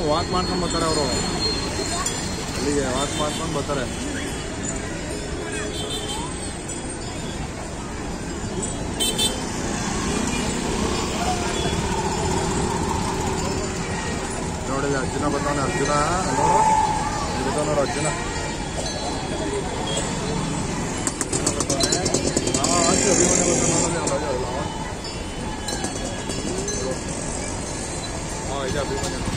Walk ಮಾಡ್ಕೊಂಡು ಬರ್ತಾರೆ ಅವರು ಅಲ್ಲಿಗೆ ವಾಕ್ ಮಾಡ್ಕೊಂಡು ಬರ್ತಾರೆ ನೋಡಿ ಅರ್ಜುನ ಬರ್ತಾನೆ ಅರ್ಜುನ ನೋಡು ಇಲ್ಲಿ ಬರ್ತಾನೆ ನೋಡು ಅರ್ಜುನ ಅರ್ಜುನ ಬರ್ತಾನೆ. ಆ, ಆಚೆ ಅಭಿಮನ್ಯು ಬರ್ತಾನೆ ನೋಡಲ್ಲಿ, ಅವ್ನು ಅದೇ ಅಲ್ಲ, ಅವ. ಹಾ ಇದೆ ಅಭಿಮನ್ಯು